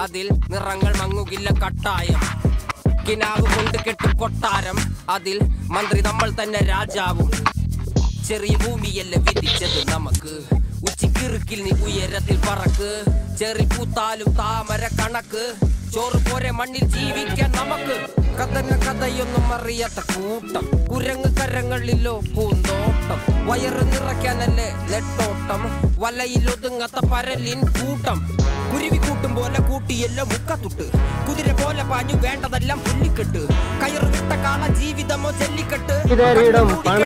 അതിൽ നിറങ്ങൾ മങ്ങുകില്ല കട്ടായം കിനാവ് കൊണ്ട് കെട്ടും കൊട്ടാരം അതിൽ മന്ത്രി നമ്മൾ തന്നെ രാജാവും ചെറിയ ഭൂമിയല്ല വിധിച്ചത് നമുക്ക് ഉച്ചിക്കിറുക്കിൽ നീ ഉയരത്തിൽ പറക്ക് ചെറി പൂത്താലും താമര കണക്ക് ചോറ് പോരെ മണ്ണിൽ ജീവിക്കാൻ നമുക്ക് കഥന കഥയൊന്നും അറിയാത്ത കൂട്ടം കുരങ്ങ് കരങ്ങളിലോ പൂന്തോട്ടം വയറ് നിറയ്ക്കാനല്ലേ നെട്ടോട്ടം വലയിൽ ഒതുങ്ങാത്ത പരലിൻ കൂട്ടം കുരുവി കൂട്ടും പോലെ കൂട്ടിയല്ലോ മുക്കത്തുട്ട് കുതിര പോലെ പാഞ്ഞു വേണ്ടതെല്ലാം പുല്ലിക്കെട്ട് കയറ് വിട്ട കാള ജീവിതമോ ജല്ലിക്കെട്ട് ഇതരിടും